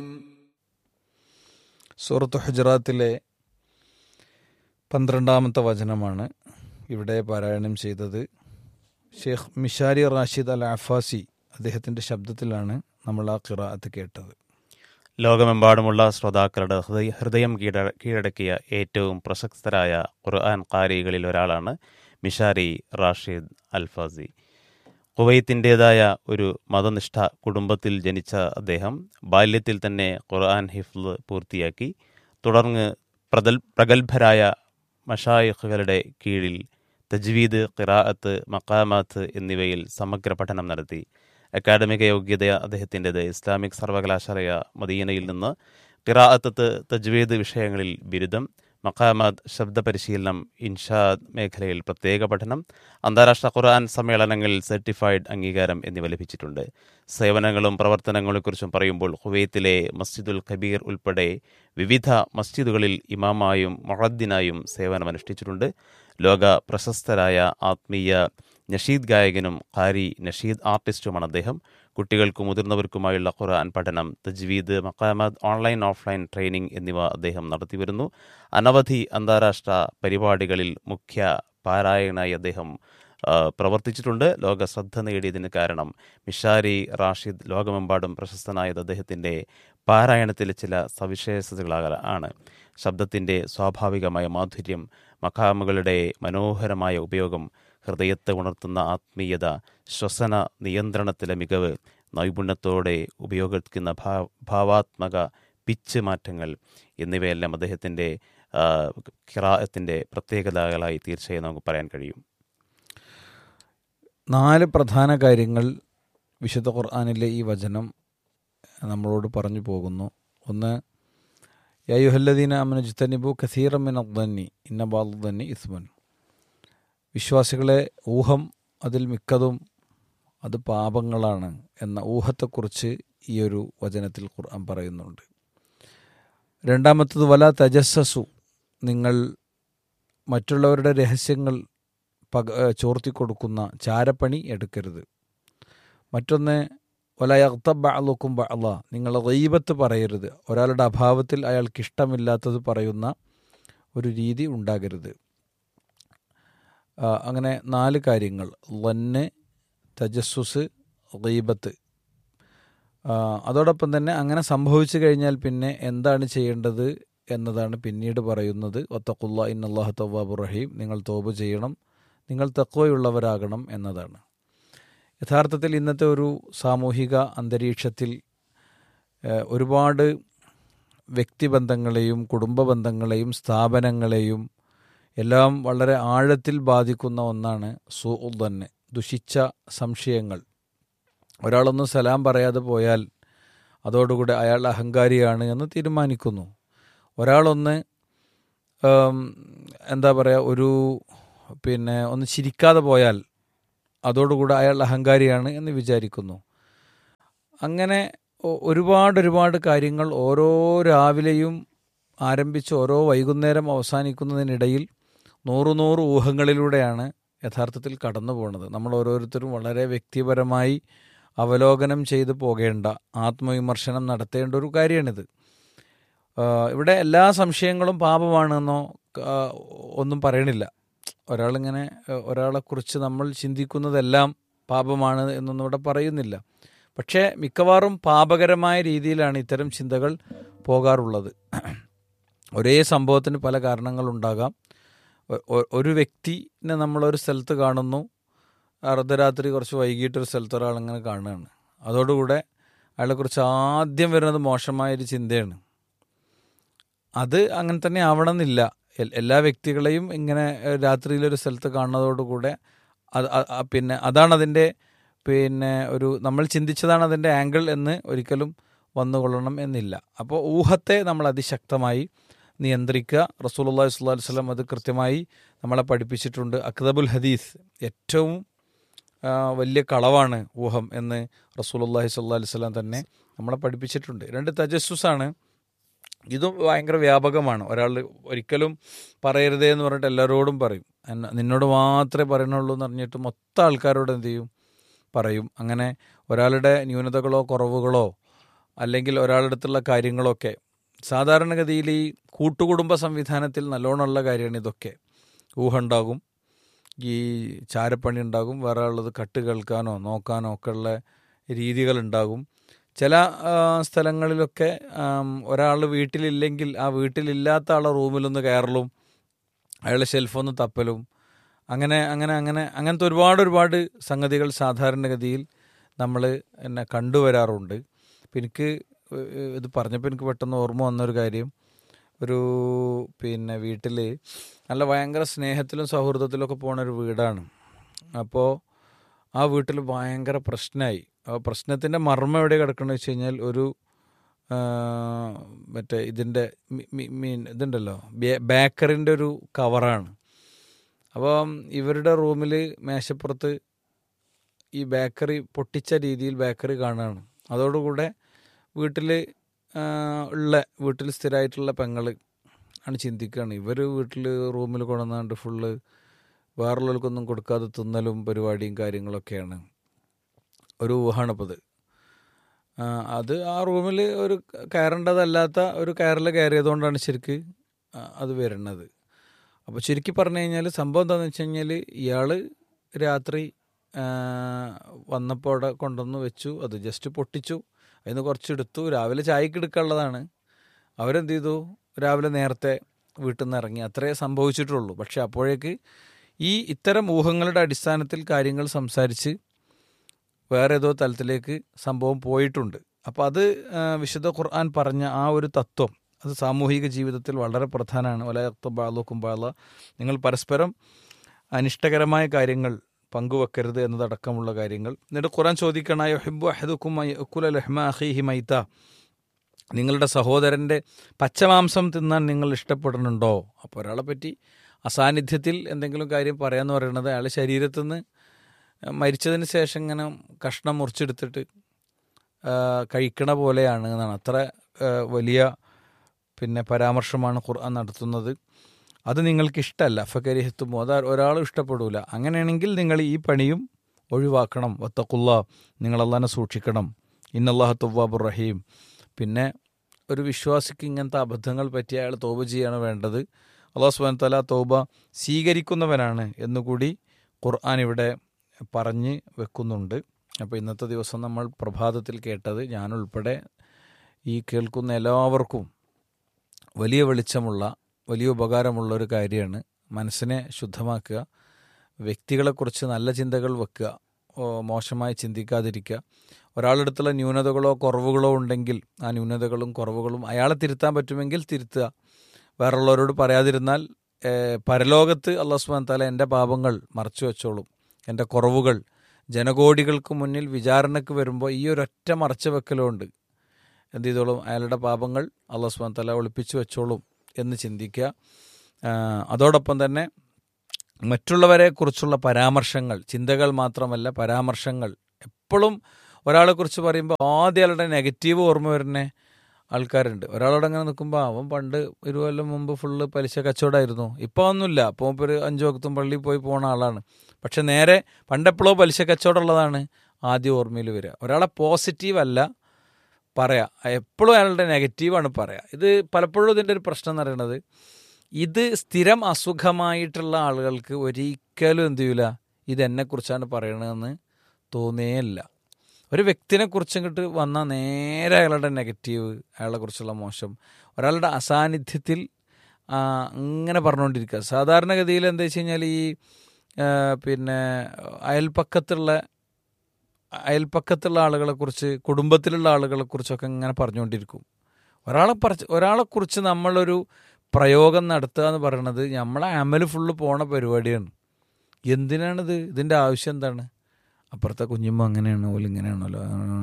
സൂറത്ത് ഹുജറാത്തിലെ പന്ത്രണ്ടാമത്തെ വചനമാണ് ഇവിടെ പാരായണം ചെയ്തത് Sheikh Mishary Rashid Al Afasy അദ്ദേഹത്തിൻ്റെ ശബ്ദത്തിലാണ് നമ്മൾ ആ ഖിറാഅത്ത് കേട്ടത് ലോകമെമ്പാടുമുള്ള ശ്രോതാക്കളുടെ ഹൃദയ ഹൃദയം കീഴ കീഴടക്കിയ ഏറ്റവും പ്രശസ്തരായ ഖുർആൻ കാരികളിൽ ഒരാളാണ് മിഷാരി റാഷിദ് അൽഫാസി കുവൈത്തിൻ്റെതായ ഒരു മതനിഷ്ഠ കുടുംബത്തിൽ ജനിച്ച അദ്ദേഹം ബാല്യത്തിൽ തന്നെ ഖുർആൻ ഹിഫ്ല് പൂർത്തിയാക്കി തുടർന്ന് പ്രഗൽ പ്രഗത്ഭരായ മഷായിഖുകളുടെ കീഴിൽ തജ്വീദ് ഖിറാഅത്ത് മക്കാമാത്ത് എന്നിവയിൽ സമഗ്ര പഠനം നടത്തി അക്കാഡമിക യോഗ്യത അദ്ദേഹത്തിൻ്റെത് ഇസ്ലാമിക് സർവകലാശാല മദീനയിൽ നിന്ന് ഖിറാഅത്ത് തജ്വീദ് വിഷയങ്ങളിൽ ബിരുദം മക്കാമാത്ത് ശബ്ദ പരിശീലനം ഇൻഷാദ് മേഖലയിൽ പ്രത്യേക പഠനം അന്താരാഷ്ട്ര ഖുർആൻ സമ്മേളനങ്ങളിൽ സർട്ടിഫൈഡ് അംഗീകാരം എന്നിവ ലഭിച്ചിട്ടുണ്ട് സേവനങ്ങളും പ്രവർത്തനങ്ങളെക്കുറിച്ചും പറയുമ്പോൾ കുവൈത്തിലെ മസ്ജിദുൽ കബീർ ഉൾപ്പെടെ വിവിധ മസ്ജിദുകളിൽ ഇമാമായും മൊഹദ്ദിനായും സേവനമനുഷ്ഠിച്ചിട്ടുണ്ട് ലോക പ്രശസ്തരായ ആത്മീയ നഷീദ് ഗായകനും ഖാരി നഷീദ് ആർട്ടിസ്റ്റുമാണ് അദ്ദേഹം കുട്ടികൾക്കും മുതിർന്നവർക്കുമായുള്ള ഖുർആൻ പഠനം തജ്വീദ് മക്കാമത്ത് ഓൺലൈൻ ഓഫ്ലൈൻ ട്രെയിനിങ് എന്നിവ അദ്ദേഹം നടത്തിവരുന്നു അനവധി അന്താരാഷ്ട്ര പരിപാടികളിൽ മുഖ്യ പാരായണനായി അദ്ദേഹം ആ, പ്രവർത്തിച്ചിട്ടുണ്ട് ലോക ശ്രദ്ധ നേടിയതിന് കാരണം മിഷാരി റാഷിദ് ലോകമെമ്പാടും പ്രശസ്തനായത് അദ്ദേഹത്തിൻ്റെ പാരായണത്തിലെ ചില സവിശേഷതകളാണ് ആണ് ശബ്ദത്തിൻ്റെ സ്വാഭാവികമായ മാധുര്യം മഖാമുകളുടെ മനോഹരമായ ഉപയോഗം ഹൃദയത്തെ ഉണർത്തുന്ന ആത്മീയത ശ്വസന നിയന്ത്രണത്തിലെ മികവ് നൈപുണ്യത്തോടെ ഉപയോഗിക്കുന്ന ഭാ ഭാവാത്മക പിച്ച് മാറ്റങ്ങൾ എന്നിവയെല്ലാം അദ്ദേഹത്തിൻ്റെ ഖിറായത്തിൻ്റെ പ്രത്യേകതകളായി തീർച്ചയായും നമുക്ക് പറയാൻ കഴിയും നാല് പ്രധാന കാര്യങ്ങൾ വിശുദ്ധ ഖുർആാനിലെ ഈ വചനം നമ്മളോട് പറഞ്ഞു പോകുന്നു ഒന്ന് യയുഹല്ലദീന അമനുജ്തനിബു ഖസീറമിൻ അബ്ദന്നി ഇന്ന ബാലുദ്ദന്നി ഇസ്മൻ വിശ്വാസികളെ ഊഹം അതിൽ മിക്കതും അത് പാപങ്ങളാണ് എന്ന ഊഹത്തെക്കുറിച്ച് ഈ ഒരു വചനത്തിൽ ഖുർആൻ പറയുന്നുണ്ട് രണ്ടാമത്തത് വല തജസ്സസു നിങ്ങൾ മറ്റുള്ളവരുടെ രഹസ്യങ്ങൾ പക ചോർത്തിക്കൊടുക്കുന്ന ചാരപ്പണി എടുക്കരുത് മറ്റൊന്ന് ഒലയർത്തബഅലുക്കും ബഅല നിങ്ങൾ റീബത്ത് പറയരുത് ഒരാളുടെ അഭാവത്തിൽ അയാൾക്ക് ഇഷ്ടമില്ലാത്തത് പറയുന്ന ഒരു രീതി ഉണ്ടാകരുത് ആ, അങ്ങനെ നാല് കാര്യങ്ങൾ ലന്ന് തജസ്സുസ് റീബത്ത് ആ, അതോടൊപ്പം തന്നെ അങ്ങനെ സംഭവിച്ചു കഴിഞ്ഞാൽ പിന്നെ എന്താണ് ചെയ്യേണ്ടത് എന്നതാണ് പിന്നീട് പറയുന്നത് ഒത്തഖുല്ല ഇന്നല്ലാഹു തവ്വാബുർ റഹീം നിങ്ങൾ തോപ് ചെയ്യണം നിങ്ങൾ തക്വയുള്ളവരാകണം എന്നതാണ് യഥാർത്ഥത്തിൽ ഇന്നത്തെ ഒരു സാമൂഹിക അന്തരീക്ഷത്തിൽ ഏഹ്, ഒരുപാട് വ്യക്തിബന്ധങ്ങളെയും കുടുംബ ബന്ധങ്ങളെയും സ്ഥാപനങ്ങളെയും എല്ലാം വളരെ ആഴത്തിൽ ബാധിക്കുന്ന ഒന്നാണ് സൂ തന്നെ ദുഷിച്ച സംശയങ്ങൾ ഒരാളൊന്നും സലാം പറയാതെ പോയാൽ അതോടുകൂടെ അയാൾ അഹങ്കാരിയാണ് എന്ന് തീരുമാനിക്കുന്നു ഒരാളൊന്ന് ഉം, എന്താ പറയുക ഒരു പിന്നെ ഒന്ന് ചിരിക്കാതെ പോയാൽ അതോടുകൂടെ അയാൾ അഹങ്കാരിയാണ് എന്ന് വിചാരിക്കുന്നു അങ്ങനെ ഒ- ഒരുപാട് ഒരുപാട് കാര്യങ്ങൾ ഓരോ രാവിലെയും ആരംഭിച്ച് ഓരോ വൈകുന്നേരം അവസാനിക്കുന്നതിനിടയിൽ നൂറ് നൂറ് ഊഹങ്ങളിലൂടെയാണ് യഥാർത്ഥത്തിൽ കടന്നു പോകുന്നത് നമ്മൾ ഓരോരുത്തരും വളരെ വ്യക്തിപരമായി അവലോകനം ചെയ്തു പോകേണ്ട ആത്മവിമർശനം നടത്തേണ്ട ഒരു കാര്യമാണിത് ആ, ഇവിടെ എല്ലാ സംശയങ്ങളും പാപമാണെന്നോ ആ, ഒന്നും പറയണില്ല ഒരാളിങ്ങനെ ആ, ഒരാളെക്കുറിച്ച് നമ്മൾ ചിന്തിക്കുന്നതെല്ലാം പാപമാണ് എന്നൊന്നും ഇവിടെ പറയുന്നില്ല പക്ഷേ മിക്കവാറും പാപകരമായ രീതിയിലാണ് ഇത്തരം ചിന്തകൾ പോകാറുള്ളത് ഒരേ സംഭവത്തിന് പല കാരണങ്ങളുണ്ടാകാം ഒ- ഒ- ഒരു വ്യക്തിനെ നമ്മളൊരു സ്ഥലത്ത് കാണുന്നു അർദ്ധരാത്രി കുറച്ച് വൈകിട്ടൊരു സ്ഥലത്ത് ഒരാൾ അങ്ങനെ കാണുകയാണ് അതോടുകൂടെ അയാളെക്കുറിച്ച് ആദ്യം വരുന്നത് മോശമായൊരു ചിന്തയാണ് അത് അങ്ങനെ തന്നെ ആവണമെന്നില്ല എൽ- എല്ലാ വ്യക്തികളെയും ഇങ്ങനെ ഏഹ്, രാത്രിയിലൊരു സ്ഥലത്ത് കാണുന്നതോടുകൂടെ അത് അ- അ- പിന്നെ അതാണ് അതിൻ്റെ പിന്നെ ഒരു നമ്മൾ ചിന്തിച്ചതാണ് അതിൻ്റെ ആംഗിൾ എന്ന് ഒരിക്കലും വന്നുകൊള്ളണം എന്നില്ല അപ്പോൾ ഊഹത്തെ നമ്മൾ അതിശക്തമായി നിയന്ത്രിക്കുക റസൂലുള്ളാഹി സ്വല്ലല്ലാഹു അലൈഹി വസല്ലം അത് കൃത്യമായി നമ്മളെ പഠിപ്പിച്ചിട്ടുണ്ട് അക്തബുൽ ഹദീസ് ഏറ്റവും ആ, വലിയ കളവാണ് ഊഹം എന്ന് റസൂലുള്ളാഹി സ്വല്ലല്ലാഹു അലൈഹി വസല്ലം തന്നെ നമ്മളെ പഠിപ്പിച്ചിട്ടുണ്ട് രണ്ട് തജസ്സുസാണ് ഇതും ഭയങ്കര വ്യാപകമാണ് ഒരാൾ ഒരിക്കലും പറയരുതേ എന്ന് പറഞ്ഞിട്ട് എല്ലാവരോടും പറയും എന്ന- നിന്നോട് മാത്രമേ പറയണുള്ളൂ എന്ന് പറഞ്ഞിട്ട് മൊത്തം ആൾക്കാരോട് എന്ത് ചെയ്യും പറയും അങ്ങനെ ഒരാളുടെ ന്യൂനതകളോ കുറവുകളോ അല്ലെങ്കിൽ ഒരാളുടെ അടുത്തുള്ള കാര്യങ്ങളൊക്കെ സാധാരണഗതിയിൽ ഈ കൂട്ടുകുടുംബ സംവിധാനത്തിൽ നല്ലോണമുള്ള കാര്യമാണ് ഇതൊക്കെ ഊഹ ഉണ്ടാകും ഈ ചാരപ്പണി ഉണ്ടാകും വേറെ ഉള്ളത് കട്ട് കേൾക്കാനോ നോക്കാനോ ഒക്കെ ഉള്ള രീതികളുണ്ടാകും ചില ആ, സ്ഥലങ്ങളിലൊക്കെ ഒരാൾ വീട്ടിലില്ലെങ്കിൽ ആ വീട്ടിലില്ലാത്ത ആളെ റൂമിലൊന്ന് കയറലും അയാളെ ഷെൽഫൊന്ന് തപ്പലും അങ്ങനെ അങ്ങനെ അങ്ങനെ അങ്ങനത്തെ ഒരുപാട് ഒരുപാട് സംഗതികൾ സാധാരണഗതിയിൽ നമ്മൾ എന്നെ കണ്ടുവരാറുണ്ട് അപ്പം എനിക്ക് ഏഹ് ഇത് പറഞ്ഞപ്പോൾ എനിക്ക് പെട്ടെന്ന് ഓർമ്മ വന്നൊരു കാര്യം ഒരു പിന്നെ വീട്ടിൽ നല്ല ഭയങ്കര സ്നേഹത്തിലും സൗഹൃദത്തിലും ഒക്കെ പോണ ഒരു വീടാണ് അപ്പോൾ ആ വീട്ടിൽ ഭയങ്കര പ്രശ്നമായി ആ പ്രശ്നത്തിൻ്റെ മർമ്മം എവിടെ കിടക്കണമെന്ന് വെച്ച് കഴിഞ്ഞാൽ ഒരു ആ, മറ്റേ ഇതിൻ്റെ മി- മി- മീൻ ഇതുണ്ടല്ലോ ബേക്കറിൻ്റെ ഒരു കവറാണ് അപ്പം ഇവരുടെ റൂമിൽ മേശപ്പുറത്ത് ഈ ബേക്കറി പൊട്ടിച്ച രീതിയിൽ ബേക്കറി കാണുകയാണ് അതോടുകൂടെ വീട്ടിൽ ഉള്ള വീട്ടിൽ സ്ഥിരമായിട്ടുള്ള പെങ്ങൾ ആണ് ചിന്തിക്കുകയാണ് ഇവർ വീട്ടിൽ റൂമിൽ കൊണ്ടുവന്നാണ്ട് ഫുള്ള് വേറുള്ളവർക്കൊന്നും കൊടുക്കാതെ തിന്നലും പരിപാടിയും കാര്യങ്ങളൊക്കെയാണ് ഒരു ഊഹാണിപ്പോൾ ഇത് ആ, അത് ആ റൂമിൽ ഒരു കയറേണ്ടതല്ലാത്ത ഒരു കയറിൽ കയറിയതുകൊണ്ടാണ് ശരിക്ക് ആ, അത് വരുന്നത് അപ്പോൾ ചുരുക്കി പറഞ്ഞു കഴിഞ്ഞാൽ സംഭവം എന്താണെന്ന് വെച്ച് കഴിഞ്ഞാൽ ഇയാൾ രാത്രി ആ, വന്നപ്പോൾ അവിടെ കൊണ്ടുവന്ന് വെച്ചു അത് ജസ്റ്റ് പൊട്ടിച്ചു അതിന് കുറച്ചെടുത്തു രാവിലെ ചായക്ക് എടുക്കാനുള്ളതാണ് അവരെന്ത് ചെയ്തു രാവിലെ നേരത്തെ വീട്ടിൽ നിന്ന് ഇറങ്ങി അത്രേ സംഭവിച്ചിട്ടുള്ളൂ പക്ഷെ അപ്പോഴേക്ക് ഈ ഇത്തരം ഊഹങ്ങളുടെ അടിസ്ഥാനത്തിൽ കാര്യങ്ങൾ സംസാരിച്ച് വേറെ ഏതോ തലത്തിലേക്ക് സംഭവം പോയിട്ടുണ്ട് അപ്പോൾ അത് ആ, വിശുദ്ധ ഖുർആൻ പറഞ്ഞ ആ ഒരു തത്വം അത് സാമൂഹിക ജീവിതത്തിൽ വളരെ പ്രധാനമാണ് വലയത്തുബാലുക്കും ബാല നിങ്ങൾ പരസ്പരം അനിഷ്ടകരമായ കാര്യങ്ങൾ പങ്കുവെക്കരുത് എന്നതടക്കമുള്ള കാര്യങ്ങൾ എന്നിട്ട് ഖുർആൻ ചോദിക്കണ ഹിബു അഹദുക്കും ലഹ്മ അഖീഹി മൈത്ത നിങ്ങളുടെ സഹോദരൻ്റെ പച്ചമാംസം തിന്നാൻ നിങ്ങൾ ഇഷ്ടപ്പെടുന്നുണ്ടോ അപ്പോൾ ഒരാളെ പറ്റി അസാന്നിധ്യത്തിൽ എന്തെങ്കിലും കാര്യം പറയാന്ന് പറയുന്നത് അയാളെ ശരീരത്തിൽ നിന്ന് മരിച്ചതിന് ശേഷം ഇങ്ങനെ കഷ്ണം മുറിച്ചെടുത്തിട്ട് ആ, കഴിക്കണ പോലെയാണ് എന്നാണ് അത്ര ആ, വലിയ പിന്നെ പരാമർശമാണ് ഖുർആൻ നടത്തുന്നത് അത് നിങ്ങൾക്ക് ഇഷ്ടമല്ല ഫക്കരിഹത്തുമോ അത് ഒരാളും ഇഷ്ടപ്പെടൂല അങ്ങനെയാണെങ്കിൽ നിങ്ങൾ ഈ പണിയും ഒഴിവാക്കണം വത്തക്കുള്ള നിങ്ങൾ അള്ളാനെ സൂക്ഷിക്കണം ഇന്നല്ലാഹ തുവാബുർ റഹീം പിന്നെ ഒരു വിശ്വാസിക്ക് ഇങ്ങനത്തെ അബദ്ധങ്ങൾ പറ്റി അയാൾ തോപ ചെയ്യാണ് വേണ്ടത് അള്ളാഹു സുബാൻ തല തോബ സ്വീകരിക്കുന്നവനാണ് എന്നുകൂടി ഖുർആൻ ഇവിടെ പറഞ്ഞ് വെക്കുന്നുണ്ട് അപ്പോൾ ഇന്നത്തെ ദിവസം നമ്മൾ പ്രഭാതത്തിൽ കേട്ടത് ഞാനുൾപ്പെടെ ഈ കേൾക്കുന്ന എല്ലാവർക്കും വലിയ വെളിച്ചമുള്ള വലിയ ഉപകാരമുള്ള ഒരു കാര്യമാണ് മനസ്സിനെ ശുദ്ധമാക്കുക വ്യക്തികളെക്കുറിച്ച് നല്ല ചിന്തകൾ വെക്കുക ഓ, മോശമായി ചിന്തിക്കാതിരിക്കുക ഒരാളടുത്തുള്ള ന്യൂനതകളോ കുറവുകളോ ഉണ്ടെങ്കിൽ ആ ന്യൂനതകളും കുറവുകളും അയാളെ തിരുത്താൻ പറ്റുമെങ്കിൽ തിരുത്തുക വേറുള്ളവരോട് പറയാതിരുന്നാൽ ഏഹ്, പരലോകത്ത് അള്ളാഹു സുബ്ഹാനഹു തആല എൻ്റെ പാപങ്ങൾ മറച്ചു വെച്ചോളും എൻ്റെ കുറവുകൾ ജനകോടികൾക്ക് മുന്നിൽ വിചാരണയ്ക്ക് വരുമ്പോൾ ഈ ഒരൊറ്റ മറച്ചു വെക്കലുണ്ട് എന്ത് ചെയ്തോളും അയാളുടെ പാപങ്ങൾ അള്ളാഹു സുബ്ഹാനഹു തആല ഒളിപ്പിച്ചു വെച്ചോളും എന്ന് ചിന്തിക്കുക ആ, അതോടൊപ്പം തന്നെ മറ്റുള്ളവരെ കുറിച്ചുള്ള പരാമർശങ്ങൾ ചിന്തകൾ മാത്രമല്ല പരാമർശങ്ങൾ എപ്പോഴും ഒരാളെക്കുറിച്ച് പറയുമ്പോൾ ആദ്യം അയാളുടെ നെഗറ്റീവ് ഓർമ്മ വരുന്ന ആൾക്കാരുണ്ട് ഒരാളോട് അങ്ങനെ നിൽക്കുമ്പോൾ അവൻ പണ്ട് ഒരു കൊല്ലം മുമ്പ് ഫുള്ള് പലിശ കച്ചവടമായിരുന്നു ഇപ്പോൾ ഒന്നുമില്ല അപ്പോൾ ഇപ്പോൾ ഒരു അഞ്ചു വക്തും പള്ളിയിൽ പോയി പോണ ആളാണ് പക്ഷെ നേരെ പണ്ടെപ്പോഴോ പലിശ കച്ചവടം ഉള്ളതാണ് ആദ്യം ഓർമ്മയിൽ വരിക ഒരാളെ പോസിറ്റീവ് അല്ല പറയാ എപ്പോഴും അയാളുടെ നെഗറ്റീവാണ് പറയാ ഇത് പലപ്പോഴും ഇതിൻ്റെ ഒരു പ്രശ്നം എന്ന് പറയുന്നത് ഇത് സ്ഥിരം അസുഖമായിട്ടുള്ള ആളുകൾക്ക് ഒരിക്കലും എന്ത് ചെയ്യൂല ഇതെന്നെക്കുറിച്ചാണ് പറയണതെന്ന് തോന്നേയില്ല ഒരു വ്യക്തിനെ കുറിച്ച് ഇങ്ങോട്ട് വന്നാൽ നേരെ അയാളുടെ നെഗറ്റീവ് അയാളെ കുറിച്ചുള്ള മോശം ഒരാളുടെ അസാന്നിധ്യത്തിൽ ആ, അങ്ങനെ പറഞ്ഞുകൊണ്ടിരിക്കുക സാധാരണഗതിയിൽ എന്താ വെച്ച് കഴിഞ്ഞാൽ ഈ ആ, പിന്നെ അയൽപ്പക്കത്തുള്ള അയൽപ്പക്കത്തുള്ള ആളുകളെക്കുറിച്ച് കുടുംബത്തിലുള്ള ആളുകളെക്കുറിച്ചൊക്കെ ഇങ്ങനെ പറഞ്ഞുകൊണ്ടിരിക്കും ഒരാളെ പറച്ച് ഒരാളെക്കുറിച്ച് നമ്മളൊരു പ്രയോഗം നടത്തുക എന്ന് പറയുന്നത് നമ്മളെ അമല് ഫുള്ള് പോണ പരിപാടിയാണ് എന്തിനാണിത് ഇതിൻ്റെ ആവശ്യം എന്താണ് അപ്പുറത്തെ കുഞ്ഞുമ്മ അങ്ങനെയാണ് ഓല് ഇങ്ങനെയാണല്ലോ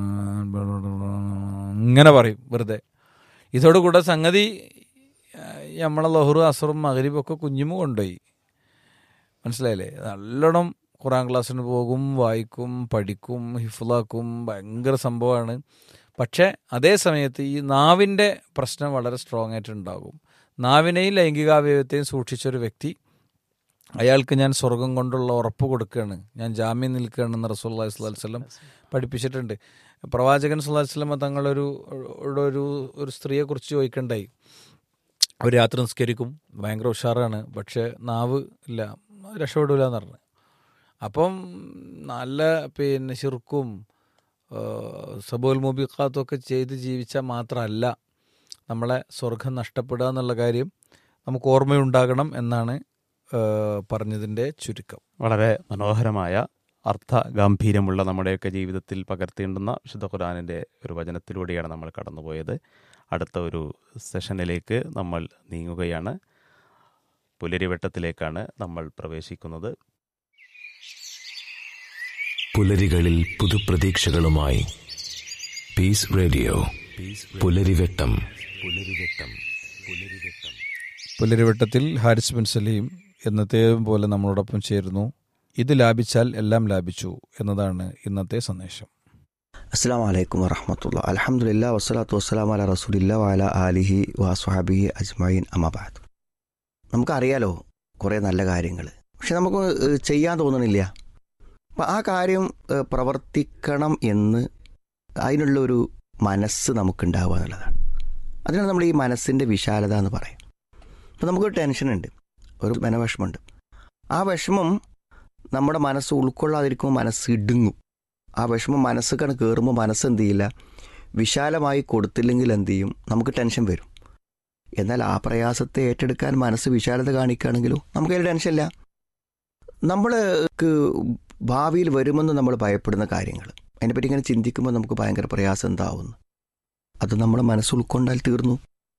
ഇങ്ങനെ പറയും വെറുതെ ഇതോടുകൂടെ സംഗതി ആ, നമ്മളെ ലഹുറും അസറും മകരിബൊക്കെ കുഞ്ഞുമ്മ കൊണ്ടുപോയി മനസ്സിലായില്ലേ നല്ലോണം ഖുറാൻ ക്ലാസ്സിന് പോകും വായിക്കും പഠിക്കും ഹിഫ്ലാക്കും ഭയങ്കര സംഭവമാണ് പക്ഷേ അതേ സമയത്ത് ഈ നാവിൻ്റെ പ്രശ്നം വളരെ സ്ട്രോങ് ആയിട്ടുണ്ടാകും നാവിനെയും ലൈംഗികാവയവത്തെയും സൂക്ഷിച്ചൊരു വ്യക്തി അയാൾക്ക് ഞാൻ സ്വർഗം കൊണ്ടുള്ള ഉറപ്പ് കൊടുക്കുകയാണ് ഞാൻ ജാമ്യം നിൽക്കുകയാണെന്ന് റസൂൽ അലൈഹി സ്വലം പഠിപ്പിച്ചിട്ടുണ്ട് പ്രവാചകൻ സുല്ലാ വസ്ലമ തങ്ങളൊരു ഒരു ഒരു ഒരു സ്ത്രീയെക്കുറിച്ച് ചോദിക്കണ്ടായി അവർ രാത്രി നിസ്കരിക്കും ഭയങ്കര ഉഷാറാണ് പക്ഷെ നാവ് ഇല്ല രക്ഷപ്പെടില്ല എന്ന് പറഞ്ഞു അപ്പം നല്ല പിന്നെ ശിർക്കും സബോൽ മുബിഖാത്തും ഒക്കെ ചെയ്ത് ജീവിച്ചാൽ മാത്രമല്ല നമ്മളെ സ്വർഗം നഷ്ടപ്പെടുക എന്നുള്ള കാര്യം നമുക്ക് ഓർമ്മയുണ്ടാകണം എന്നാണ് ഏഹ്, പറഞ്ഞതിൻ്റെ ചുരുക്കം വളരെ മനോഹരമായ അർത്ഥ ഗാംഭീര്യമുള്ള നമ്മുടെയൊക്കെ ജീവിതത്തിൽ പകർത്തേണ്ടുന്ന വിശുദ്ധ ഖുർആാനിൻ്റെ ഒരു വചനത്തിലൂടെയാണ് നമ്മൾ കടന്നുപോയത് അടുത്ത ഒരു സെഷനിലേക്ക് നമ്മൾ നീങ്ങുകയാണ് പുലരിവട്ടത്തിലേക്കാണ് നമ്മൾ പ്രവേശിക്കുന്നത് പുലരികളിൽ പുതുപ്രതീക്ഷകളുമായി പീസ് റേഡിയോ പുലരിവെട്ടം പുലരിവെട്ടം പുലരിവെട്ടം പുലരിവട്ടത്തിൽ ഹാരിസ് ബിൻ സലീം എന്നത്തെയും പോലെ നമ്മളോടൊപ്പം ചേരുന്നു ഇത് ലാഭിച്ചാൽ എല്ലാം ലാഭിച്ചു എന്നതാണ് ഇന്നത്തെ സന്ദേശം അസ്സാം വലൈക്കും വറഹമത്തുള്ള അലഹമുല്ല വസ്സലാത്തു വസ്സലാം അല റസൂലില്ല വാല ആലിഹി വാസ്വാബിഹി അജ്മൈൻ അമബാദ് നമുക്കറിയാലോ കുറേ നല്ല കാര്യങ്ങൾ പക്ഷെ നമുക്ക് ഏഹ്, ചെയ്യാൻ തോന്നണില്ല അപ്പം ആ കാര്യം ഏഹ്, പ്രവർത്തിക്കണം എന്ന് അതിനുള്ള ഒരു മനസ്സ് നമുക്കുണ്ടാവുക എന്നുള്ളതാണ് അതിനാണ് നമ്മൾ ഈ മനസ്സിൻ്റെ വിശാലത എന്ന് പറയും അപ്പം നമുക്കൊരു ടെൻഷനുണ്ട് ഒരു മനവിഷമമുണ്ട് ആ വിഷമം നമ്മുടെ മനസ്സ് ഉൾക്കൊള്ളാതിരിക്കുമ്പോൾ മനസ്സ് ഇടുങ്ങും ആ വിഷമം മനസ്സൊക്കെ കയറുമ്പോൾ മനസ്സ് എന്ത് ചെയ്യില്ല വിശാലമായി കൊടുത്തില്ലെങ്കിൽ എന്ത് ചെയ്യും നമുക്ക് ടെൻഷൻ വരും എന്നാൽ ആ പ്രയാസത്തെ ഏറ്റെടുക്കാൻ മനസ്സ് വിശാലത കാണിക്കുകയാണെങ്കിലോ നമുക്കതിൽ ടെൻഷനില്ല നമ്മൾക്ക് ഭാവിയിൽ വരുമെന്ന് നമ്മൾ ഭയപ്പെടുന്ന കാര്യങ്ങൾ അതിനെപ്പറ്റി ഇങ്ങനെ ചിന്തിക്കുമ്പോൾ നമുക്ക് ഭയങ്കര പ്രയാസം എന്താവുന്നു അത് നമ്മുടെ മനസ്സ് ഉൾക്കൊണ്ടാൽ തീർന്നു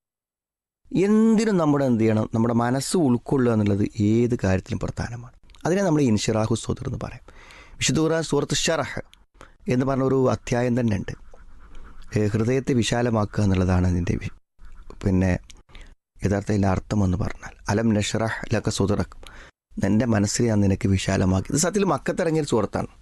എന്തിനും നമ്മുടെ എന്ത് ചെയ്യണം നമ്മുടെ മനസ്സ് ഉൾക്കൊള്ളുക എന്നുള്ളത് ഏത് കാര്യത്തിലും പ്രധാനമാണ് അതിനെ നമ്മൾ ഇൻഷിറാഹു സ്വദർ എന്ന് പറയും വിശുദ്ധ ഖുർആൻ സൂറത്ത് ഷറഹ് എന്ന് പറഞ്ഞ ഒരു അധ്യായം തന്നെ ഉണ്ട് ഏ, ഹൃദയത്തെ വിശാലമാക്കുക എന്നുള്ളതാണ് അതിൻ്റെ വി- പിന്നെ യഥാർത്ഥത്തിൽ അർത്ഥം എന്ന് പറഞ്ഞാൽ അലം നഷറഹ് ലക്ക സുതറക്ക് എൻ്റെ മനസ്സിനെ ഞാൻ നിനക്ക് വിശാലമാക്കി ഇത് സത്യത്തിൽ മക്കത്തിറങ്ങിയ ഒരു സുഹൃത്താണ്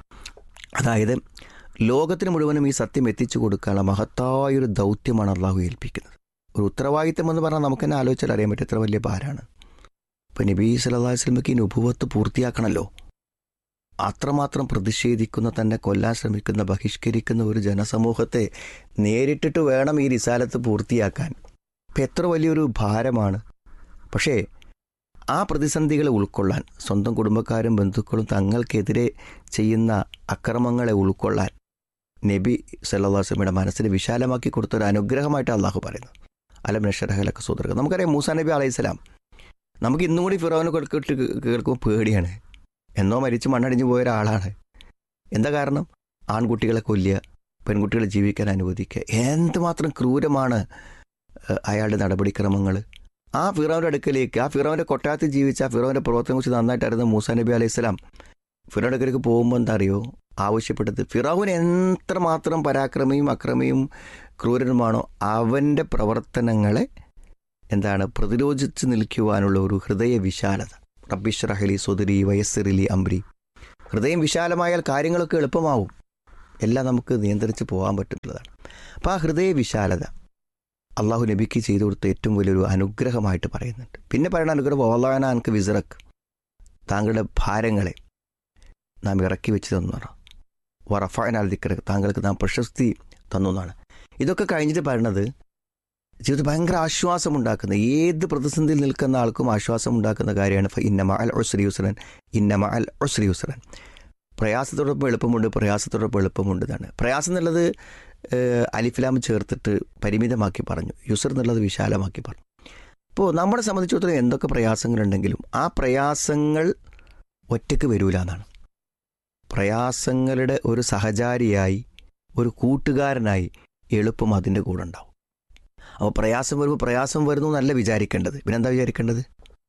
അതായത് ലോകത്തിന് മുഴുവനും ഈ സത്യം എത്തിച്ചു കൊടുക്കാനുള്ള മഹത്തായൊരു ദൗത്യമാണ് അള്ളാഹു ഏൽപ്പിക്കുന്നത് ഒരു ഉത്തരവാദിത്തം എന്ന് പറഞ്ഞാൽ നമുക്ക് തന്നെ ആലോചിച്ചാൽ അറിയാൻ പറ്റും എത്ര വലിയ ഭാരമാണ് ഇപ്പം നബി സല്ലല്ലാഹു അലൈഹി വസല്ലമയ്ക്ക് ഈ നുഭുവത്ത് പൂർത്തിയാക്കണമല്ലോ അത്രമാത്രം പ്രതിഷേധിക്കുന്ന തന്നെ കൊല്ലാൻ ശ്രമിക്കുന്ന ബഹിഷ്കരിക്കുന്ന ഒരു ജനസമൂഹത്തെ നേരിട്ടിട്ട് വേണം ഈ റിസാലത്ത് പൂർത്തിയാക്കാൻ ഇപ്പം എത്ര വലിയൊരു ഭാരമാണ് പക്ഷേ ആ പ്രതിസന്ധികളെ ഉൾക്കൊള്ളാൻ സ്വന്തം കുടുംബക്കാരും ബന്ധുക്കളും തങ്ങൾക്കെതിരെ ചെയ്യുന്ന അക്രമങ്ങളെ ഉൾക്കൊള്ളാൻ നബി സല്ലാസ്ലമിയുടെ മനസ്സിനെ വിശാലമാക്കി കൊടുത്തൊരു അനുഗ്രഹമായിട്ട് അള്ളാഹു പറയുന്നത് അലം നഷറഹലൊക്കെ സൂത്രക നമുക്കറിയാം മൂസാ നബി അലൈഹിസ്സലാം നമുക്ക് ഇന്നും കൂടി ഫിറോവിനെ കൊടുക്കിട്ട് കേൾക്കുമ്പോൾ പേടിയാണ് എന്നോ മരിച്ച് മണ്ണടിഞ്ഞു പോയ ഒരാളാണ് എന്താ കാരണം ആൺകുട്ടികളെ കൊല്ലുക പെൺകുട്ടികളെ ജീവിക്കാൻ അനുവദിക്കുക എന്തുമാത്രം ക്രൂരമാണ് ഏഹ്, അയാളുടെ നടപടിക്രമങ്ങൾ ആ ഫിറോവിൻ്റെ അടുക്കലേക്ക് ആ ഫിറോവിൻ്റെ കൊട്ടാരത്തിൽ ജീവിച്ച ആ ഫിറോവിൻ്റെ പ്രവർത്തനം കുറിച്ച് നന്നായിട്ട് അറിയുന്ന മൂസാ നബി അലൈഹി സ്വലാം ഫിറോയുടെ അടുക്കലേക്ക് പോകുമ്പോൾ എന്താ അറിയോ ആവശ്യപ്പെട്ടത് ഫിറോവിന് എത്രമാത്രം പരാക്രമിയും അക്രമിയും ക്രൂരനുമാണോ അവൻ്റെ പ്രവർത്തനങ്ങളെ എന്താണ് പ്രതിരോധിച്ച് നിൽക്കുവാനുള്ള ഒരു ഹൃദയ വിശാലത റബ്ബിഷ് റഹലി സുദരി വയസ്സിറിലി അംബ്രി ഹൃദയം വിശാലമായാൽ കാര്യങ്ങളൊക്കെ എളുപ്പമാവും എല്ലാം നമുക്ക് നിയന്ത്രിച്ച് പോകാൻ പറ്റുന്നതാണ് അപ്പോൾ ആ ഹൃദയ വിശാലത അള്ളാഹു നബിക്ക് ചെയ്തു കൊടുത്ത ഏറ്റവും വലിയൊരു അനുഗ്രഹമായിട്ട് പറയുന്നുണ്ട് പിന്നെ പറയുന്ന അനുഗ്രഹം ഓലാന അനക്ക് വിസറക്ക് താങ്കളുടെ ഭാരങ്ങളെ നാം ഇറക്കി വെച്ച് തന്നു വറഫായനാൽ ദിക്കറക്ക് താങ്കൾക്ക് നാം പ്രശസ്തി തന്നു എന്നാണ് ഇതൊക്കെ കഴിഞ്ഞിട്ട് പറയണത് ജീവിതത്തിൽ ഭയങ്കര ആശ്വാസം ഉണ്ടാക്കുന്ന ഏത് പ്രതിസന്ധിയിൽ നിൽക്കുന്ന ആൾക്കും ആശ്വാസം ഉണ്ടാക്കുന്ന കാര്യമാണ് ഫ ഇന്നമ അൽ ഒസ്രി യുസ്രൻ ഇന്നമ അൽ ഒസ്രി യുസ്രൻ പ്രയാസത്തോടൊപ്പം എളുപ്പമുണ്ട് പ്രയാസത്തോടൊപ്പം എളുപ്പമുണ്ട് എന്നാണ് പ്രയാസം എന്നുള്ളത് ഏഹ്, അലിഫിലാം ചേർത്തിട്ട് പരിമിതമാക്കി പറഞ്ഞു യുസർ എന്നുള്ളത് വിശാലമാക്കി പറഞ്ഞു അപ്പോൾ നമ്മളെ സംബന്ധിച്ചിടത്തോളം എന്തൊക്കെ പ്രയാസങ്ങളുണ്ടെങ്കിലും ആ പ്രയാസങ്ങൾ ഒറ്റയ്ക്ക് വരൂല എന്നാണ് പ്രയാസങ്ങളുടെ ഒരു സഹചാരിയായി ഒരു കൂട്ടുകാരനായി എളുപ്പം അതിൻ്റെ കൂടെ ഉണ്ടാവും അപ്പോൾ പ്രയാസം വരുമ്പോൾ പ്രയാസം വരുന്നു എന്നല്ല വിചാരിക്കേണ്ടത് പിന്നെന്താ വിചാരിക്കേണ്ടത്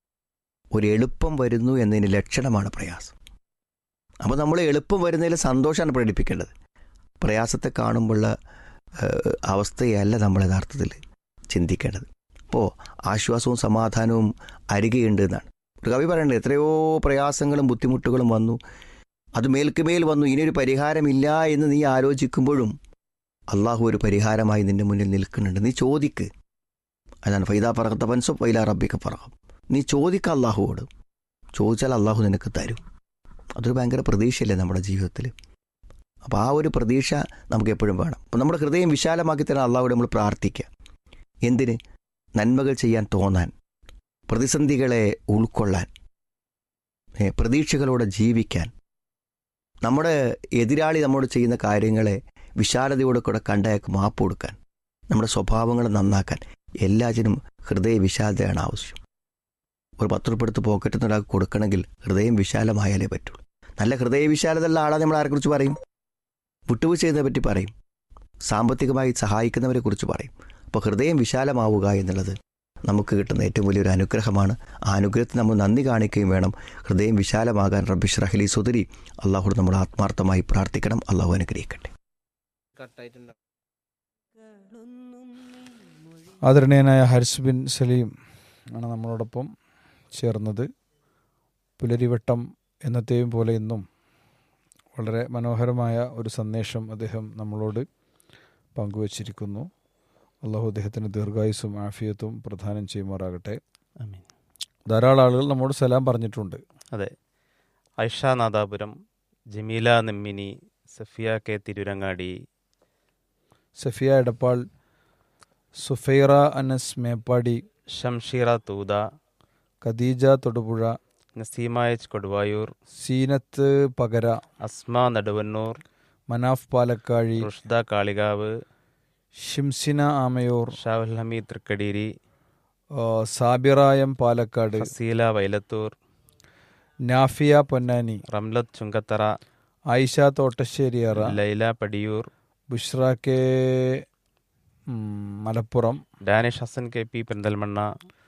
ഒരു എളുപ്പം വരുന്നു എന്നതിന് ലക്ഷണമാണ് പ്രയാസം അപ്പോൾ നമ്മൾ എളുപ്പം വരുന്നതിൽ സന്തോഷമാണ് പ്രകടിപ്പിക്കേണ്ടത് പ്രയാസത്തെ കാണുമ്പോഴുള്ള ഏഹ്, അവസ്ഥയല്ല നമ്മൾ യഥാർത്ഥത്തിൽ ചിന്തിക്കേണ്ടത് അപ്പോൾ ആശ്വാസവും സമാധാനവും അരികെയുണ്ട് എന്നാണ് ഒരു കവി പറയേണ്ടത് എത്രയോ പ്രയാസങ്ങളും ബുദ്ധിമുട്ടുകളും വന്നു അത് മേൽക്കുമേൽ വന്നു ഇനിയൊരു പരിഹാരമില്ല എന്ന് നീ ആലോചിക്കുമ്പോഴും അള്ളാഹു ഒരു പരിഹാരമായി നിന്റെ മുന്നിൽ നിൽക്കുന്നുണ്ട് നീ ചോദിക്ക് അതാണ് ഫൈദാ പറക്കത്ത പൻസോ ഫൈല റബ്ബിക്ക പറകം നീ ചോദിക്ക അള്ളാഹുവോട് ചോദിച്ചാൽ അള്ളാഹു നിനക്ക് തരും അതൊരു ഭയങ്കര പ്രതീക്ഷയല്ലേ നമ്മുടെ ജീവിതത്തിൽ അപ്പോൾ ആ ഒരു പ്രതീക്ഷ നമുക്ക് എപ്പോഴും വേണം അപ്പോൾ നമ്മുടെ ഹൃദയം വിശാലമാക്കി തരാൻ അള്ളാഹുടെ നമ്മൾ പ്രാർത്ഥിക്കുക എന്തിന് നന്മകൾ ചെയ്യാൻ തോന്നാൻ പ്രതിസന്ധികളെ ഉൾക്കൊള്ളാൻ ഏ, പ്രതീക്ഷകളോടെ ജീവിക്കാൻ നമ്മുടെ എതിരാളി നമ്മോട് ചെയ്യുന്ന കാര്യങ്ങളെ വിശാലതയോടെ കൂടെ കണ്ടയാൾക്ക് മാപ്പ് കൊടുക്കാൻ നമ്മുടെ സ്വഭാവങ്ങൾ നന്നാക്കാൻ എല്ലാറ്റിനും ഹൃദയ വിശാലതയാണ് ആവശ്യം ഒരു പത്ത് ഉറുപ്പ് എടുത്ത് പോക്കറ്റിൽ നിന്ന് ഒരാൾക്ക് കൊടുക്കണമെങ്കിൽ ഹൃദയം വിശാലമായാലേ പറ്റുള്ളൂ നല്ല ഹൃദയ വിശാലതയുള്ള ആളെ നമ്മൾ ആരെക്കുറിച്ച് പറയും വിട്ടുവീഴ്ച ചെയ്യുന്നതിനെ പറ്റി പറയും സാമ്പത്തികമായി സഹായിക്കുന്നവരെ കുറിച്ച് പറയും അപ്പോൾ ഹൃദയം വിശാലമാവുക എന്നുള്ളത് നമുക്ക് കിട്ടുന്ന ഏറ്റവും വലിയൊരു അനുഗ്രഹമാണ് ആ അനുഗ്രഹത്തിന് നമ്മൾ നന്ദി കാണിക്കുകയും വേണം ഹൃദയം വിശാലമാകാൻ റബ്ബിഷ് റഹ്ലി സുദരി അള്ളാഹുട് നമ്മൾ ആത്മാർത്ഥമായി പ്രാർത്ഥിക്കണം അള്ളാഹു അനുഗ്രഹിക്കട്ടെ ആദരണീയനായ ഹരിസ് ബിൻ സലീം ആണ് നമ്മളോടൊപ്പം ചേർന്നത് പുലരിവട്ടം എന്നത്തെയും പോലെ ഇന്നും വളരെ മനോഹരമായ ഒരു സന്ദേശം അദ്ദേഹം നമ്മളോട് പങ്കുവച്ചിരിക്കുന്നു അള്ളാഹു അദ്ദേഹത്തിന് ദീർഘായുസും ആഫിയത്തും പ്രദാനം ചെയ്യുമാറാകട്ടെ ആമീൻ ധാരാളം ആളുകൾ നമ്മോട് സലാം പറഞ്ഞിട്ടുണ്ട് അതെ ഐഷ നാദാപുരം ജമീല നെമ്മിനി സഫിയ കെ തിരുരങ്ങാടി സഫിയ എടപ്പാൾ സുഫൈറ അനസ് മേപ്പാടി ഷംഷീറ തൂത ഖദീജ തൊടുപുഴ നസീമ എച്ച് കൊടുവായൂർ സീനത്ത് പകര അസ്മ നടുവന്നൂർ മനാഫ് പാലക്കാഴി റുഷ്ദ കാളികാവ് ഷിംസിന ആമയൂർ ഷാഹുൽ ഹമീദ് തൃക്കടീരി ആ, സാബിറായം പാലക്കാട് ഫസീല വൈലത്തൂർ നാഫിയ പൊന്നാനി റംലത്ത് ചുങ്കത്തറ ആയിഷ തോട്ടശ്ശേരിയറ ലൈല പടിയൂർ ബുഷ്ര കെ ഉം, മലപ്പുറം ഡാനിഷ് ഹസൻ കെ പി പെരിന്തൽമണ്ണ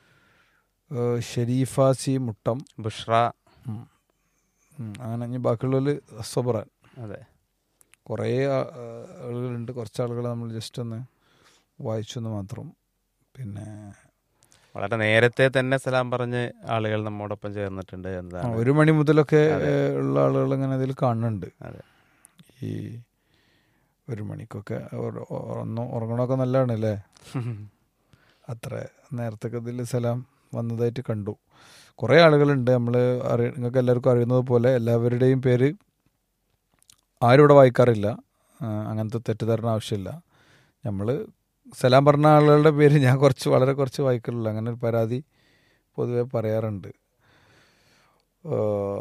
ഏ, ഷെരീഫ സി മുട്ടം ബുഷ്ര ഉം, അങ്ങനെ ഇനി ബാക്കിയുള്ളവർ അസ്വബറാൻ അതെ കുറേ ആ- ആ, ആളുകളുണ്ട് കുറച്ച് ആളുകൾ നമ്മൾ ജസ്റ്റ് ഒന്ന് വായിച്ചു എന്ന് മാത്രം പിന്നെ വളരെ നേരത്തെ തന്നെ സലാം പറഞ്ഞ് ആളുകൾ നമ്മോടൊപ്പം ചേർന്നിട്ടുണ്ട് ആ, എന്നതാണ് ഒരു മണി മുതലൊക്കെ അതെ. ഏ, ഉള്ള ആളുകൾ ഇങ്ങനെ അതിൽ കാണുന്നുണ്ട് അതെ. ഈ ഒരു മണിക്കൊക്കെ ഒരു- ഒന്ന് ഉറങ്ങണമൊക്കെ നല്ലതാണ് അല്ലേ അത്ര നേരത്തെ ഇതിൽ സലാം വന്നതായിട്ട് കണ്ടു കുറേ ആളുകളുണ്ട് നമ്മൾ അറിയ നിങ്ങൾക്ക് എല്ലാവർക്കും അറിയുന്നത് പോലെ എല്ലാവരുടെയും പേര് ആരും ഇവിടെ വായിക്കാറില്ല ആ, അങ്ങനത്തെ തെറ്റിദ്ധാരണ ആവശ്യമില്ല നമ്മൾ സലാം പറഞ്ഞ ആളുകളുടെ പേര് ഞാൻ കുറച്ച് വളരെ കുറച്ച് വായിക്കലുള്ളൂ അങ്ങനെ ഒരു പരാതി പൊതുവെ പറയാറുണ്ട് ആ,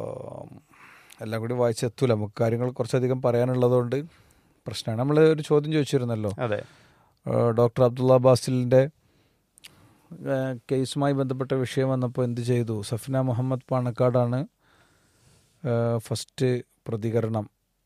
എല്ലാം കൂടി വായിച്ചെത്തൂല നമുക്ക് കാര്യങ്ങൾ കുറച്ചധികം പറയാനുള്ളതുകൊണ്ട് പ്രശ്നമാണ് നമ്മൾ ഒരു ചോദ്യം ചോദിച്ചിരുന്നല്ലോ അതെ ഏഹ് ഡോക്ടർ അബ്ദുള്ള ബാസിലിൻ്റെ ഏഹ് കേസുമായി ബന്ധപ്പെട്ട വിഷയം വന്നപ്പോൾ എന്ത് ചെയ്തു സഫ്ന മുഹമ്മദ് പാണക്കാടാണ് ഏഹ് ഫസ്റ്റ് പ്രതികരണം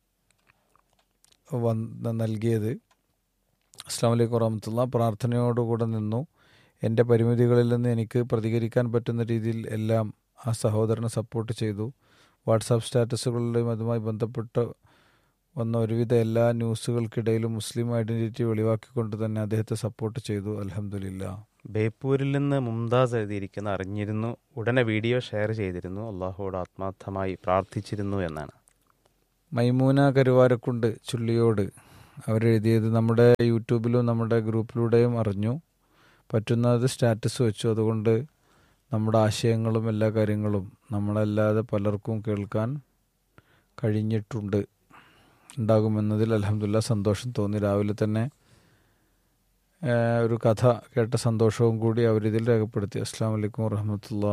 വന്ന് നൽകിയത് അസ്സാം വലൈക്കും വറഹമത്തുള്ള പ്രാർത്ഥനയോടുകൂടെ നിന്നു എൻ്റെ പരിമിതികളിൽ നിന്ന് എനിക്ക് പ്രതികരിക്കാൻ പറ്റുന്ന രീതിയിൽ എല്ലാം ആ സഹോദരനെ സപ്പോർട്ട് ചെയ്തു വാട്സാപ്പ് സ്റ്റാറ്റസുകളിലും അതുമായി ബന്ധപ്പെട്ട് വന്ന ഒരുവിധ എല്ലാ ന്യൂസുകൾക്കിടയിലും മുസ്ലിം ഐഡന്റിറ്റി വെളിവാക്കിക്കൊണ്ട് തന്നെ അദ്ദേഹത്തെ സപ്പോർട്ട് ചെയ്തു അലഹമില്ല ബേപ്പൂരിൽ നിന്ന് മുംതാസ് എഴുതിയിരിക്കുന്ന അറിഞ്ഞിരുന്നു ഉടനെ വീഡിയോ ഷെയർ ചെയ്തിരുന്നു അള്ളാഹുവോട് ആത്മാർത്ഥമായി പ്രാർത്ഥിച്ചിരുന്നു എന്നാണ് മൈമൂന കരുവാരക്കുണ്ട് ചുള്ളിയോട് അവരെഴുതിയത് നമ്മുടെ യൂട്യൂബിലും നമ്മുടെ ഗ്രൂപ്പിലൂടെയും അറിഞ്ഞു പറ്റുന്നത് സ്റ്റാറ്റസ് വെച്ചു അതുകൊണ്ട് നമ്മുടെ ആശയങ്ങളും എല്ലാ കാര്യങ്ങളും നമ്മളല്ലാതെ പലർക്കും കേൾക്കാൻ കഴിഞ്ഞിട്ടുണ്ട് ഉണ്ടാകുമെന്നതിൽ അലഹമില്ല സന്തോഷം തോന്നി രാവിലെ തന്നെ ആ, ഒരു കഥ കേട്ട സന്തോഷവും കൂടി അവരിതിൽ രേഖപ്പെടുത്തി അസ്സാം വലൈക്കും വറഹമത്തുള്ള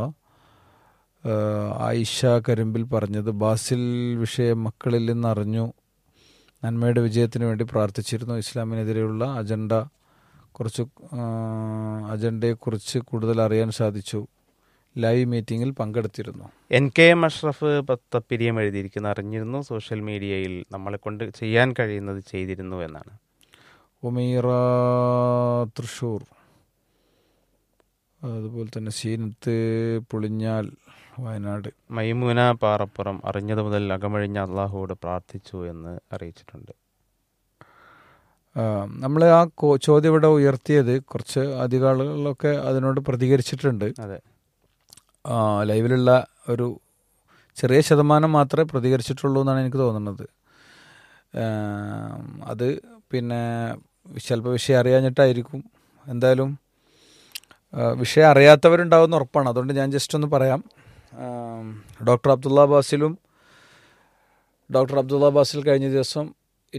ആയിഷ കരിമ്പിൽ പറഞ്ഞത് ബാസിൽ വിഷയം മക്കളിൽ നിന്ന് അറിഞ്ഞു നന്മയുടെ വിജയത്തിന് വേണ്ടി പ്രാർത്ഥിച്ചിരുന്നു ഇസ്ലാമിനെതിരെയുള്ള അജണ്ട കുറച്ച് ആ, അജണ്ടയെക്കുറിച്ച് കൂടുതൽ അറിയാൻ സാധിച്ചു ലൈവ് മീറ്റിങ്ങിൽ പങ്കെടുത്തിരുന്നു N K M Ashraf Pathappiriyam എഴുതിയിരിക്കുന്ന അറിഞ്ഞിരുന്നു സോഷ്യൽ മീഡിയയിൽ നമ്മളെ കൊണ്ട് ചെയ്യാൻ കഴിയുന്നത് ചെയ്തിരുന്നു എന്നാണ് ഉമീറ തൃശൂർ അതുപോലെ തന്നെ സീനത്ത് പുളിഞ്ഞാൽ വയനാട് മൈമൂന പാറപ്പുറം അറിഞ്ഞത് മുതൽ അകമഴിഞ്ഞ അള്ളാഹുവോട് പ്രാർത്ഥിച്ചു എന്ന് അറിയിച്ചിട്ടുണ്ട് നമ്മൾ ആ കോ- ചോദ്യം ഇവിടെ ഉയർത്തിയത് കുറച്ച് അധിക ആളുകളൊക്കെ അതിനോട് പ്രതികരിച്ചിട്ടുണ്ട് അതെ ആ, ലൈവിലുള്ള ഒരു ചെറിയ ശതമാനം മാത്രമേ പ്രതികരിച്ചിട്ടുള്ളൂ എന്നാണ് എനിക്ക് തോന്നുന്നത് ആം, അത് പിന്നെ ചിലപ്പോൾ വിഷയം അറിയാഞ്ഞിട്ടായിരിക്കും എന്തായാലും ആ, വിഷയം അറിയാത്തവരുണ്ടാവുമെന്ന് ഉറപ്പാണ് അതുകൊണ്ട് ഞാൻ ജസ്റ്റ് ഒന്ന് പറയാം ആം, ഡോക്ടർ അബ്ദുള്ള ബാസിലും ഡോക്ടർ അബ്ദുള്ള ബാസിൽ കഴിഞ്ഞ ദിവസം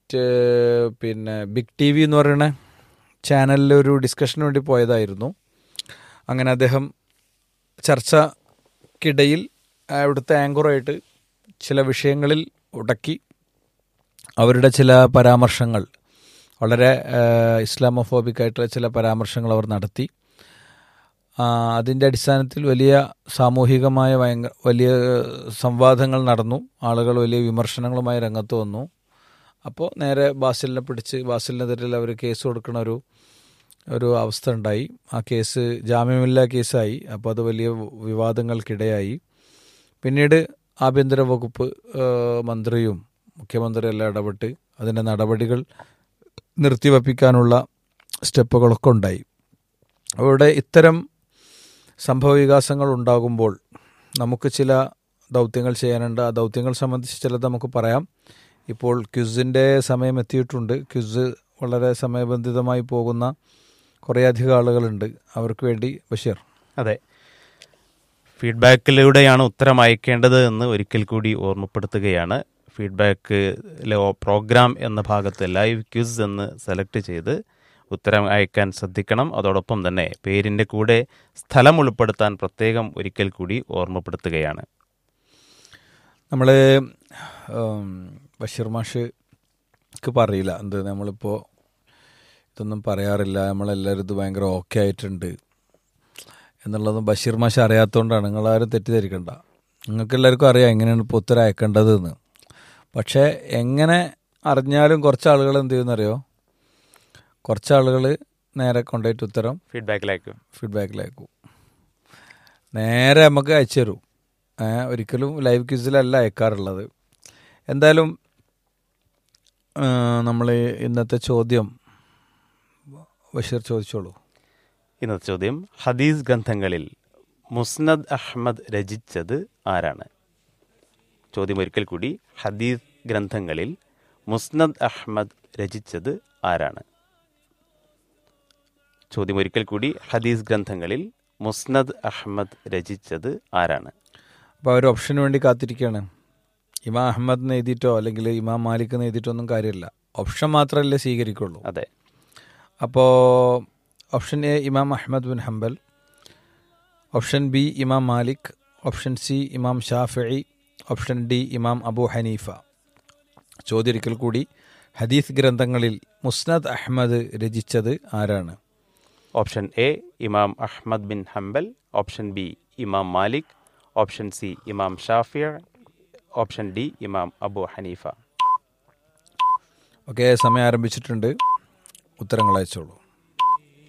മറ്റ് പിന്നെ ബിഗ് ടി വി എന്ന് പറയുന്ന ചാനലിൽ ഒരു ഡിസ്കഷന് വേണ്ടി പോയതായിരുന്നു അങ്ങനെ അദ്ദേഹം ചർച്ചക്കിടയിൽ അവിടുത്തെ ആങ്കറായിട്ട് ചില വിഷയങ്ങളിൽ ഉടക്കി അവരുടെ ചില പരാമർശങ്ങൾ വളരെ ഇസ്ലാമോഫോബിക് ആയിട്ടുള്ള ചില പരാമർശങ്ങൾ അവർ നടത്തി ആ, അതിൻ്റെ അടിസ്ഥാനത്തിൽ വലിയ സാമൂഹികമായ ഭയങ്കര വലിയ സംവാദങ്ങൾ നടന്നു ആളുകൾ വലിയ വിമർശനങ്ങളുമായി രംഗത്ത് വന്നു അപ്പോൾ നേരെ ബാസിലിനെ പിടിച്ച് ബാസിലിനെതിരെ അവർ കേസ് കൊടുക്കുന്ന ഒരു ഒരു അവസ്ഥ ഉണ്ടായി ആ കേസ് ജാമ്യമില്ലാ കേസായി അപ്പോൾ അത് വലിയ വിവാദങ്ങൾക്കിടയായി പിന്നീട് ആഭ്യന്തര വകുപ്പ് ഏഹ്, മന്ത്രിയും മുഖ്യമന്ത്രിയും എല്ലാം ഇടപെട്ട് അതിൻ്റെ നടപടികൾ നിർത്തിവെപ്പിക്കാനുള്ള സ്റ്റെപ്പുകളൊക്കെ ഉണ്ടായി അവിടെ ഇത്തരം സംഭവവികാസങ്ങൾ ഉണ്ടാകുമ്പോൾ നമുക്ക് ചില ദൗത്യങ്ങൾ ചെയ്യാനുണ്ട് ആ ദൗത്യങ്ങൾ സംബന്ധിച്ച് ചിലത് നമുക്ക് പറയാം ഇപ്പോൾ ക്വിസിൻ്റെ സമയം എത്തിയിട്ടുണ്ട് ക്വിസ് വളരെ സമയബന്ധിതമായി പോകുന്ന കുറേയധികം ആളുകളുണ്ട് അവർക്ക് വേണ്ടി ബഷീർ അതെ ഫീഡ്ബാക്കിലൂടെയാണ് ഉത്തരം അയക്കേണ്ടത് എന്ന് ഒരിക്കൽ കൂടി ഓർമ്മപ്പെടുത്തുകയാണ് ഫീഡ്ബാക്ക് പ്രോഗ്രാം എന്ന ഭാഗത്ത് ലൈവ് ക്യൂസ് എന്ന് സെലക്ട് ചെയ്ത് ഉത്തരം അയക്കാൻ ശ്രദ്ധിക്കണം അതോടൊപ്പം തന്നെ പേരിൻ്റെ കൂടെ സ്ഥലം ഉൾപ്പെടുത്താൻ പ്രത്യേകം ഒരിക്കൽ കൂടി ഓർമ്മപ്പെടുത്തുകയാണ് നമ്മൾ ബഷീർ മാഷ്ക്ക് പറയില്ല എന്ത് നമ്മളിപ്പോൾ ഇതൊന്നും പറയാറില്ല നമ്മളെല്ലാവരും ഇത് ഭയങ്കര ഓക്കെ ആയിട്ടുണ്ട് എന്നുള്ളതും ബഷീർ മാഷ് അറിയാത്തതുകൊണ്ടാണ് നിങ്ങളാരും തെറ്റിദ്ധരിക്കണ്ട നിങ്ങൾക്ക് എല്ലാവർക്കും അറിയാം എങ്ങനെയാണ് ഇപ്പോൾ ഉത്തരം അയക്കേണ്ടത് എന്ന് പക്ഷേ എങ്ങനെ അറിഞ്ഞാലും കുറച്ച് ആളുകൾ എന്ത് ചെയ്യുമെന്നറിയോ കുറച്ച് ആളുകൾ നേരെ കൊണ്ടുപോയിട്ട് ഉത്തരം ഫീഡ്ബാക്കിലേക്ക് ഫീഡ്ബാക്കിലേക്കും നേരെ നമുക്ക് അയച്ചു തരും ഏ, ഒരിക്കലും ലൈവ് ക്വിസിലല്ല അയക്കാറുള്ളത് എന്തായാലും നമ്മൾ ഇന്നത്തെ ചോദ്യം ബഷീർ ചോദിച്ചോളൂ ഇന്നത്തെ ചോദ്യം ഹദീസ് ഗ്രന്ഥങ്ങളിൽ മുസ്നദ് അഹ്മദ് രചിച്ചത് ആരാണ് ചോദ്യം ഒരിക്കൽ കൂടി ഹദീസ് ഗ്രന്ഥങ്ങളിൽ മുസ്നദ് അഹ്മദ് രചിച്ചത് ആരാണ് ചോദ്യം ഒരിക്കൽ കൂടി ഹദീസ് ഗ്രന്ഥങ്ങളിൽ മുസ്നദ് അഹ്മദ് രചിച്ചത് ആരാണ് അപ്പോൾ അവർ ഓപ്ഷന് വേണ്ടി കാത്തിരിക്കുകയാണ് ഇമാം അഹമ്മദ് എന്ന് എഴുതിയിട്ടോ അല്ലെങ്കിൽ ഇമാം മാലിക് എന്ന് എഴുതിയിട്ടോ ഒന്നും കാര്യമില്ല ഓപ്ഷൻ മാത്രമല്ലേ സ്വീകരിക്കുള്ളൂ അതെ അപ്പോൾ option A Imam Ahmad bin Hanbal option B Imam Malik option C ഇമാം ഷാഫി ഓപ്ഷൻ ഡി ഇമാം അബു ഹനീഫ ചോദ്യൊരിക്കൽ കൂടി ഹദീസ് ഗ്രന്ഥങ്ങളിൽ മുസ്നദ് അഹമ്മദ് രചിച്ചത് ആരാണ് option A Imam Ahmad bin Hanbal option B Imam Malik option C ഇമാം ഷാഫിയ ഓപ്ഷൻ ഡി ഇമാം അബു ഹനീഫ ഓക്കെ സമയം ആരംഭിച്ചിട്ടുണ്ട് ഉത്തരങ്ങൾ അയച്ചോളൂ